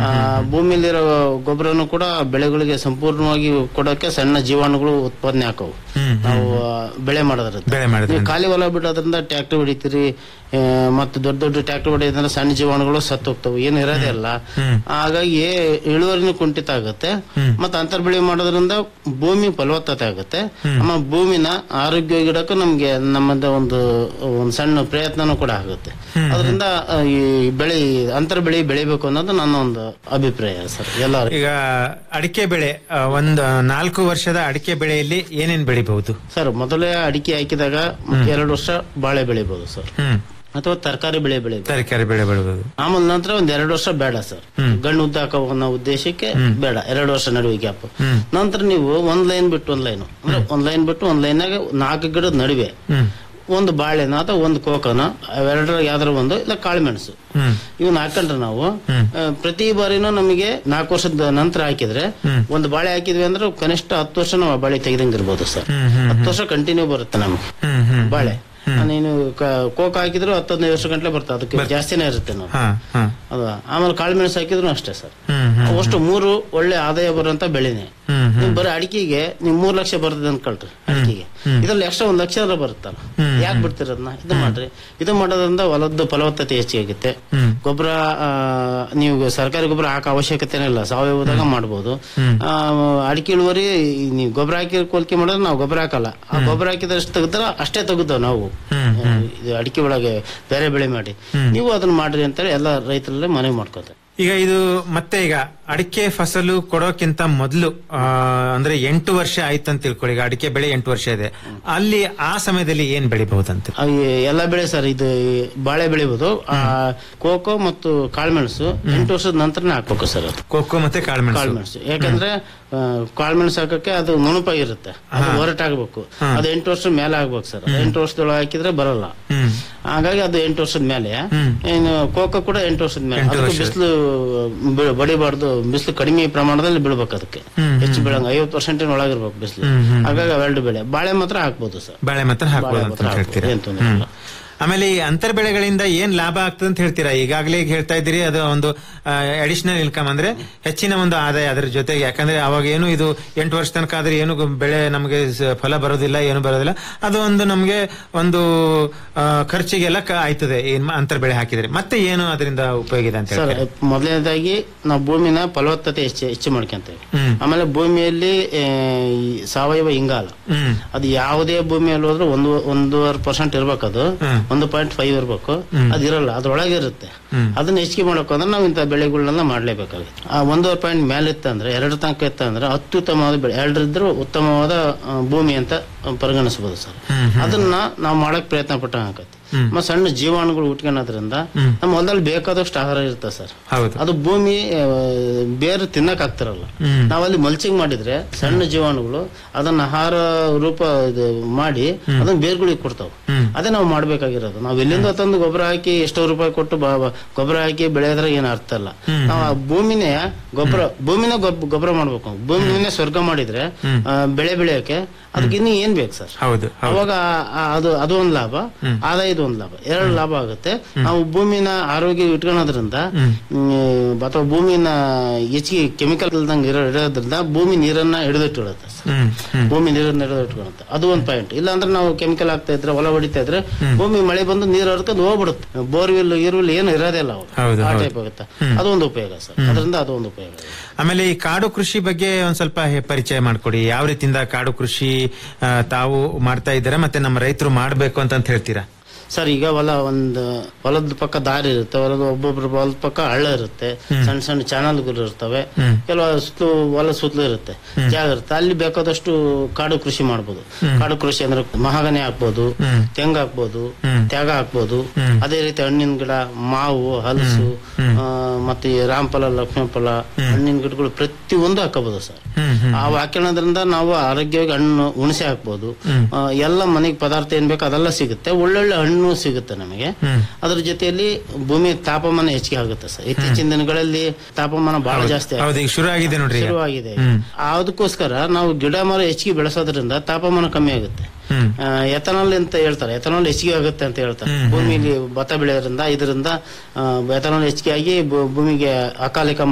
ಆ, ಭೂಮಿಲಿರೋ ಗೊಬ್ಬರನು ಕೂಡ ಬೆಳೆಗಳಿಗೆ ಸಂಪೂರ್ಣವಾಗಿ ಕೊಡೋಕೆ ಸಣ್ಣ ಜೀವಾಣುಗಳು ಉತ್ಪಾದನೆ ಆಕವು ಹ್ಮ್, ನಾವು ಆ, ಬೆಳೆ ಮಾಡೋದ್ರಿಂದ ಬೆಳೆ ಮಾಡೋದ್ರಿಂದ. ನೀವು ಖಾಲಿ ಹೊಲ ಬಿಡೋದ್ರಿಂದ ಟ್ರ್ಯಾಕ್ಟರ್ ಹೊಡಿತೀರಿ ಆ, ಮತ್ತೆ ದೊಡ್ಡ ದೊಡ್ಡ ಟ್ರ್ಯಾಕ್ಟರ್ ಹೊಡೆಯೋದ್ರಿಂದ ಸಣ್ಣ ಜೀವಾಣುಗಳು ಸತ್ತು ಹೋಗ್ತವೆ ಏನು ಇರೋದೇ ಇಲ್ಲ ಹಾಗಾಗಿ ಇಳುವರಿನೂ ಕುಂಠಿತ ಆಗುತ್ತೆ ಮತ್ತೆ ಅಂತರ್ ಬೆಳೆ ಮಾಡೋದ್ರಿಂದ ಭೂಮಿ ಫಲವತ್ತತೆ ಆಗುತ್ತೆ ನಮ್ಮ ಭೂಮಿನ ಆರೋಗ್ಯವಾಗಿಡಕ್ಕೂ ನಮ್ಗೆ ನಮ್ಮದ ಒಂದು ಒಂದು ಸಣ್ಣ ಪ್ರಯತ್ನನೂ ಕೂಡ ಆಗುತ್ತೆ ಅದರಿಂದ ಆ, ಈ ಬೆಳೆ ಅಂತರ ಬೆಳೆ ಬೆಳಿಬೇಕು ಅನ್ನೋದು ನನ್ನ ಒಂದು ಅಭಿಪ್ರಾಯ ಸರ್ ಎಲ್ಲರೂ ಈಗ ಅಡಿಕೆ ಬೆಳೆ ಆ, ಒಂದು ನಾಲ್ಕು ವರ್ಷದ ಅಡಿಕೆ ಬೆಳೆಯಲ್ಲಿ ಏನೇನ್ ಬೆಳಿಬಹುದು ಸರ್ ಮೊದಲೇ ಅಡಿಕೆ ಹಾಕಿದಾಗ ಎರಡು ವರ್ಷ ಬಾಳೆ ಬೆಳಿಬಹುದು ಸರ್ ಹ್ಮ್ ಅಥವಾ ತರಕಾರಿ ಬೆಳೆ ಬೆಳಿಬಹುದು ತರಕಾರಿ ಬೆಳೆ ಬೆಳಿಬಹುದು ಆಮೇಲೆ ನಂತರ ಒಂದ್ ಎರಡು ವರ್ಷ ಬೇಡ ಸರ್ ಗಣ್ಣು ಉದ್ದ ಹಾಕೋ ಅನ್ನೋ ಉದ್ದೇಶಕ್ಕೆ ಬೇಡ ಎರಡು ವರ್ಷ ನಡುವೆ ಗ್ಯಾಪ್ ನಂತರ ನೀವು ಒಂದ್ ಲೈನ್ ಬಿಟ್ಟು ಒಂದ್ ಲೈನ್ ಅಂದ್ರೆ ಒಂದ್ ಲೈನ್ ಬಿಟ್ಟು ಒಂದ್ ಲೈನಾಗ ನಾಲ್ಕು ಗಿಡದ ನಡುವೆ ಹ್ಮ್ ಒಂದು ಬಾಳೆನ ಅಥವಾ ಒಂದು ಕೋಕನ ಅವೆರಡರ ಯಾವ್ದಾರ ಒಂದು ಇಲ್ಲ ಕಾಳುಮೆಣಸು ಹ್ಮ್ ಇವನ್ನ ಹಾಕೊಂಡ್ರೆ ನಾವು ಆ, ಪ್ರತಿ ಬಾರಿನೂ ನಮಗೆ ನಾಲ್ಕು ವರ್ಷದ ನಂತರ ಹಾಕಿದ್ರೆ ಒಂದು ಬಾಳೆ ಹಾಕಿದ್ವಿ ಅಂದ್ರೆ ಕನಿಷ್ಠ ಹತ್ತು ವರ್ಷ ನಾವು ಆ ಬಾಳೆ ತೆಗೆದಂಗಿರ್ಬೋದು ಸರ್ ಹ್ಮ್ ಹ್ಮ್ ಹತ್ತು ವರ್ಷ ಕಂಟಿನ್ಯೂ ಬರುತ್ತೆ ನಮಗೆ ಹ್ಮ್ ಹ್ಮ್ ಬಾಳೆ ನೀನು ಕ- ಕೋಕ ಹಾಕಿದ್ರು ಹತ್ತು ಹದಿನೈದು ವರ್ಷ ಗಂಟ್ಲೆ ಬರ್ತದೆ ಅದಕ್ಕೆ ಜಾಸ್ತಿನೇ ಇರುತ್ತೆ ನಾವು ಹಾ ಹಾ ಅದ ಆಮೇಲೆ ಕಾಳುಮೆಣಸು ಹಾಕಿದ್ರು ಅಷ್ಟೇ ಸರ್ ಹ್ಮ್ ಹ್ಮ್ ಅಷ್ಟು ಮೂರು ಒಳ್ಳೆ ಆದಾಯ ಬರುವಂತ ಬೆಳೆನೆ ಹ್ಮ್ ನೀವು ಬರೀ ಅಡಿಕೆಗೆ ನೀವು ಮೂರ್ ಲಕ್ಷ ಬರ್ತದೆ ಅನ್ಕೊಳ್ರಿ ಅಡಿಕೆಗೆ ಇದ್ರಲ್ಲಿ ಎಕ್ಸ್ಟ್ರಾ ಒಂದ್ ಲಕ್ಷ ಬರುತ್ತಲ್ಲ ಯಾಕೆ ಬಿಡ್ತೀರ ಅದನ್ನ ಇದು ಮಾಡ್ರಿ ಇದು ಮಾಡೋದ್ರಿಂದ ಹೊಲದ ಫಲವತ್ತತೆ ಹೆಚ್ಚಾಗುತ್ತೆ ಹ್ಮ್. ಗೊಬ್ಬರ ನೀವು ಸರ್ಕಾರಿ ಗೊಬ್ಬರ ಹಾಕೋ ಅವಶ್ಯಕತೆನೇ ಇಲ್ಲ ಸಾವಯವದಾಗ ಮಾಡ್ಬೋದು ಆ, ಅಡಿಕೆ ಇಳುವರಿ ಈ ನೀವು ಗೊಬ್ಬರ ಹಾಕಿ ಕೋಲ್ಕೆ ಮಾಡಿದ್ರೆ ನಾವು ಗೊಬ್ಬರ ಹಾಕಲ್ಲ ಆ ಗೊಬ್ಬರ ಹಾಕಿದಷ್ಟು ತೆಗೆದ್ರ ಅಷ್ಟೇ ತೆಗೆದವ್ ನಾವು ಆ, ಇದು ಅಡಿಕೆ ಒಳಗೆ ಬೇರೆ ಬೆಳೆ ಮಾಡಿ ನೀವು ಅದನ್ನ ಮಾಡ್ರಿ ಅಂತೇಳಿ ಎಲ್ಲ ರೈತರಲ್ಲೇ ಮನವಿ ಮಾಡ್ಕೋತಾರೆ ಈಗ ಇದು ಮತ್ತೆ ಈಗ ಅಡಿಕೆ ಫಸಲು ಕೊಡೋಕ್ಕಿಂತ ಮೊದಲು ಆ, ಅಂದ್ರೆ ಎಂಟು ವರ್ಷ ಆಯ್ತು ಅಂತ ತಿಳ್ಕೊಳ್ಳಿ ಈಗ ಅಡಿಕೆ ಬೆಳೆ ಎಂಟು ವರ್ಷ ಇದೆ ಅಲ್ಲಿ ಆ ಸಮಯದಲ್ಲಿ ಏನ್ ಬೆಳಿಬಹುದಂತ ಆ, ಈ ಎಲ್ಲ ಬೆಳೆ ಸರ್ ಇದು ಈ ಬಾಳೆ ಬೆಳಿಬಹುದು ಆ, ಕೋಕೋ ಮತ್ತು ಕಾಳುಮೆಣಸು ಎಂಟು ವರ್ಷದ ನಂತರನೇ ಹಾಕ್ಬೇಕು ಸರ್ ಅದು ಕೊಕ್ಕೋ ಮತ್ತೆ ಕಾಳುಮೆಣಸು ಕಾಳುಮೆಣಸು ಯಾಕಂದ್ರೆ ಆ, ಕಾಳುಮೆಣಸು ಹಾಕಕ್ಕೆ ಅದು ನುಣುಪಾಗಿರುತ್ತೆ ಅದು ಹೊರಟಾಗಬೇಕು ಅದು ಎಂಟು ವರ್ಷದ ಮೇಲೆ ಆಗ್ಬೇಕು ಸರ್ ಎಂಟು ವರ್ಷದೊಳಗೆ ಹಾಕಿದ್ರೆ ಬರಲ್ಲ ಹ್ಮ್ ಹಾಗಾಗಿ ಅದು ಎಂಟು ವರ್ಷದ ಮೇಲೆ ಇನ್ನು ಕೋಕೋ ಕೂಡ ಎಂಟು ವರ್ಷದ ಮೇಲೆ ಎಂಟು ಅದಕ್ಕೆ ಬಿಸಿಲು ಬಡಿಬಾರ್ದು ಬಿಸಿಲು ಕಡಿಮೆ ಪ್ರಮಾಣದಲ್ಲಿ ಬೀಳ್ಬೇಕು ಅದಕ್ಕೆ ಹೆಚ್ಚು ಬೀಳಂಗ ಐವತ್ತು ಪರ್ಸೆಂಟಿನ ಒಳಗಿರ್ಬೇಕು ಬಿಸಿಲು ಹಾಗಾಗಿ ಅವೆರಡು ಬೆಳೆ ಬಾಳೆ ಮಾತ್ರ ಹಾಕ್ಬೋದು ಸರ್ ಬಾಳೆ ಮಾತ್ರ ಹಾಕ್ಬೋದು ಬಾಳೆ ಅಂತ ಮಾತ್ರ ಹೇಳ್ತೀರಾ ಹಾಕ್ಬೋದು, ಏನ್ ತೊಂದ್ರೆ ಇಲ್ಲ. ಆಮೇಲೆ ಈ ಅಂತರ್ ಬೆಳೆಗಳಿಂದ ಏನ್ ಲಾಭ ಆಗ್ತದೆ ಅಂತ ಹೇಳ್ತೀರಾ ಈಗಾಗಲೇ ಈಗ ಹೇಳ್ತಾ ಇದ್ದೀರಿ ಅದು ಒಂದು ಅಡಿಷನಲ್ ಇನ್ಕಮ್ ಅಂದ್ರೆ ಹೆಚ್ಚಿನ ಒಂದು ಆದಾಯ ಅದ್ರ ಜೊತೆಗೆ ಯಾಕಂದ್ರೆ ಅವಾಗ ಏನು ಇದು ಎಂಟು ವರ್ಷ ತನಕ ಆದ್ರೆ ಏನು ಗೊ- ಬೆಳೆ ನಮಗೆ ಸ- ಫಲ ಬರೋದಿಲ್ಲ ಏನು ಬರೋದಿಲ್ಲ ಅದು ಒಂದು ನಮಗೆ ಒಂದು ಆ, ಖರ್ಚಿಗೆಲ್ಲ ಕ- ಆಯ್ತದೆ ಈ ಮ- ಅಂತರ್ ಬೆಳೆ ಹಾಕಿದ್ರೆ ಮತ್ತೆ ಏನು ಅದರಿಂದ ಉಪಯೋಗ ಇದೆ ಅಂತ ಸರ್ ಹೇಳ್ತೀರಾ ಮೊದಲನೇದಾಗಿ ನಾವು ಭೂಮಿನ ಫಲವತ್ತತೆ ಹೆಚ್ಚು ಹೆಚ್ಚು ಮಾಡ್ಕೊಂತೇವೆ ಹ್ಮ್. ಆಮೇಲೆ ಭೂಮಿಯಲ್ಲಿ ಆ, ಈ ಸಾವಯವ ಇಂಗಾಲ ಹ್ಮ್ ಅದು ಯಾವುದೇ ಭೂಮಿಯಲ್ಲಿ ಹೋದ್ರೆ ಒಂದು ಒಂದೂವರೆ ಪರ್ಸೆಂಟ್ ಇರ್ಬೇಕು ಅದು ಹ್ಮ್. ಒಂದು ಪಾಯಿಂಟ್ ಫೈವ್ ಇರ್ಬೇಕು ಅದಿರಲ್ಲ ಅದ್ರೊಳಗೆ ಇರುತ್ತೆ ಅದನ್ನ ಹೆಚ್ಚಿಗೆ ಮಾಡಬೇಕು ಅಂದ್ರೆ ನಾವು ಇಂಥ ಬೆಳೆಗಳನ್ನೆಲ್ಲ ಮಾಡ್ಲೇಬೇಕಾಗುತ್ತೆ ಆ ಒಂದೂವರೆ ಪಾಯಿಂಟ್ ಮೇಲೆ ಇತ್ತಂದ್ರೆ ಎರಡು ತನಕ ಇತ್ತಂದ್ರೆ ಅತ್ಯುತ್ತಮವಾದ ಬೆಳೆ ಎರಡರಿದ್ರು ಉತ್ತಮವಾದ ಆ, ಭೂಮಿ ಅಂತ ಪರಿಗಣಿಸಬಹುದು ಸರ್ ಅದನ್ನ ನಾವು ಮಾಡಕ್ ಪ್ರಯತ್ನ ಪಟ್ಟ ಆಕತಿ ಮತ್ತೆ ಸಣ್ಣ ಜೀವಾಣುಗಳು ಉಟ್ಕೊಳ್ಳೋದ್ರಿಂದ ನಮ್ಮ ಹೊಲದಲ್ಲಿ ಬೇಕಾದಷ್ಟು ಆಹಾರ ಇರುತ್ತೆ ಸರ್ ಹೌದು ಅದು ಭೂಮಿ ಆ, ಬೇರು ತಿನ್ನಕ್ ಆಗ್ತಿರಲ್ಲ ನಾವಲ್ಲಿ ಮಲ್ಚಿಂಗ್ ಮಾಡಿದ್ರೆ ಸಣ್ಣ ಜೀವಾಣುಗಳು ಅದನ್ನ ಆಹಾರ ರೂಪ ಇದು ಮಾಡಿ ಅದನ್ನ ಬೇರ್ಗಳಿಗೆ ಕೊಡ್ತಾವ ಅದೇ ನಾವು ಮಾಡ್ಬೇಕಾಗಿರೋದು ನಾವು ಎಲ್ಲಿಂದ ತಂದು ಗೊಬ್ಬರ ಹಾಕಿ ಎಷ್ಟೋ ರೂಪಾಯಿ ಕೊಟ್ಟು ಬ- ಬ- ಗೊಬ್ಬರ ಹಾಕಿ ಬೆಳೆಯೋದ್ರೆ ಏನು ಅರ್ಥ ಇಲ್ಲ ನಾವು ಆ ಭೂಮಿನೇ ಗೊಬ್ಬರ ಭೂಮಿನೇ ಗೊಬ್ಬ- ಗೊಬ್ಬರ ಮಾಡ್ಬೇಕು ಭೂಮಿನೇ ಸ್ವರ್ಗ ಮಾಡಿದ್ರೆ ಆ, ಬೆಳೆ ಬೆಳೆಯಕ್ಕೆ ಅದಕ್ಕೆ ಇನ್ನು ಏನ್ ಬೇಕು ಸರ್ ಹೌದು ಹೌದು ಅವಾಗ ಆ- ಅದು ಅದು ಒಂದ್ ಲಾಭ ಆದಾಯದ ಒಂದ್ ಲಾಭ ಎರಡು ಲಾಭ ಆಗುತ್ತೆ ನಾವು ಭೂಮಿನ ಆರೋಗ್ಯ ಇಟ್ಕೊಳ್ಳೋದ್ರಿಂದ ಹ್ಮ್, ಅಥವಾ ಭೂಮಿನ ಹೆಚ್ಚಿಗೆ ಕೆಮಿಕಲ್ ಇಲ್ದಂಗೆ ಇರೋ ಇರೋದ್ರಿಂದ ಭೂಮಿ ನೀರನ್ನ ಹಿಡಿದಿಟ್ಟಿಡುತ್ತೆ ಸರ್. ಹ್ಮ್ ಹ್ಮ್ ಭೂಮಿ ನೀರನ್ನ ಹಿಡಿದಿಟ್ಕೊಳ್ಳುತ್ತೆ ಅದು ಒಂದ್ ಪಾಯಿಂಟ್ ಇಲ್ಲ ಅಂದ್ರೆ ನಾವು ಕೆಮಿಕಲ್ ಹಾಕ್ತಾ ಇದ್ರೆ ಹೊಲ ಹೊಡಿತಾ ಇದ್ರೆ ಭೂಮಿ ಮಳೆ ಬಂದು ನೀರು ಹರ್ಕೊಂಡು ಹೋಗ್ಬಿಡುತ್ತೆ ಬೋರ್ವೆಲ್ ಈರುಳ್ಳಿ ಏನು ಇರೋದೇ ಇಲ್ಲ ಅವಾಗ ಹೌದು, ಆ ಹೌದು. ಟೈಪ್ ಆಗುತ್ತೆ ಅದೊಂದು ಉಪಯೋಗ ಸರ್ ಅದರಿಂದ ಅದು ಒಂದು ಉಪಯೋಗ ಇದೆ. ಆಮೇಲೆ ಈ ಕಾಡು ಕೃಷಿ ಬಗ್ಗೆ ಒಂದ್ ಸ್ವಲ್ಪ ಹೆ- ಪರಿಚಯ ಮಾಡ್ಕೊಡಿ ಯಾವ ರೀತಿಯಿಂದ ಕಾಡು ಕೃಷಿ ಆ, ತಾವು ಮಾಡ್ತಾ ಇದ್ದೀರಾ ಮತ್ತೆ ನಮ್ಮ ರೈತರು ಮಾಡ್ಬೇಕು ಅಂತ ಅಂತ ಹೇಳ್ತೀರಾ ಸರ್ ಈಗ ಹೊಲ ಒಂದು ಹೊಲದ ಪಕ್ಕ ದಾರಿ ಇರುತ್ತೆ ಹೊಲದ ಒಬ್ಬೊಬ್ರು ಹೊಲದ ಪಕ್ಕ ಹಳ್ಳ ಇರುತ್ತೆ ಸಣ್ಣ ಸಣ್ಣ ಚಾನಲ್ಗಳು ಇರ್ತವೆ ಕೆಲವು ಸುತ್ತಲೂ ಹೊಲ ಸುತ್ತಲೂ ಇರುತ್ತೆ ಜಾಗ ಇರುತ್ತೆ ಅಲ್ಲಿ ಬೇಕಾದಷ್ಟು ಕಾಡು ಕೃಷಿ ಮಾಡ್ಬೋದು ಕಾಡು ಕೃಷಿ ಅಂದ್ರೆ ಮಹಾಗನಿ ಹಾಕ್ಬೋದು ತೆಂಗು ಹಾಕ್ಬೋದು ತ್ಯಾಗ ಹಾಕ್ಬೋದು ಅದೇ ರೀತಿ ಹಣ್ಣಿನ ಗಿಡ ಮಾವು ಹಲಸು ಆ, ಮತ್ತೆ ಈ ರಾಮಫಲ ಲಕ್ಷ್ಮೀಫಲ ಹಣ್ಣಿನ ಗಿಡಗಳು ಪ್ರತಿಯೊಂದು ಹಾಕಬಹುದು ಸರ್ ಅವು ಹಾಕೊಳ್ಳೋದ್ರಿಂದ ನಾವು ಆರೋಗ್ಯವಾಗಿ ಹಣ್ಣು ಹುಣಸೆ ಹಾಕ್ಬೋದು ಆ, ಎಲ್ಲ ಮನೆಗೆ ಪದಾರ್ಥ ಏನ್ ಬೇಕು ಅದೆಲ್ಲ ಸಿಗುತ್ತೆ ಒಳ್ಳೊಳ್ಳೆ ಹಣ್ಣು ಸಿಗುತ್ತೆ ನಮಗೆ ಅದ್ರ ಜೊತೆಯಲ್ಲಿ ಭೂಮಿ ತಾಪಮಾನ ಹೆಚ್ಚಿಗೆ ಆಗುತ್ತೆ ಸರ್ ಇತ್ತೀಚಿನ ದಿನಗಳಲ್ಲಿ ತಾಪಮಾನ ಬಹಳ ಜಾಸ್ತಿ ಆಗಿದೆ. ಹೌದು ಈಗ ಶುರು ಆಗಿದೆ ನೋಡ್ರಿ ಈಗ. ಶುರುವಾಗಿದೆ ಅದಕ್ಕೋಸ್ಕರ ನಾವು ಗಿಡ ಮರ ಹೆಚ್ಚಿಗೆ ಬೆಳೆಸೋದ್ರಿಂದ ತಾಪಮಾನ ಕಮ್ಮಿ ಆಗುತ್ತೆ ಹ್ಮ್ ಎಥನಾಲ್ ಅಂತ ಹೇಳ್ತಾರೆ ಎಥನಾಲ್ ಹೆಚ್ಚಿಗೆ ಆಗುತ್ತೆ ಅಂತ ಹೇಳ್ತಾರೆ ಭೂಮಿಲಿ ಭತ್ತ ಬೆಳೆಯೋದ್ರಿಂದ ಇದರಿಂದ ಎಥನಾಲ್ ಹೆಚ್ಚಿಗೆ ಆಗಿ ಭೂ- ಭೂಮಿಗೆ ಅಕಾಲಿಕ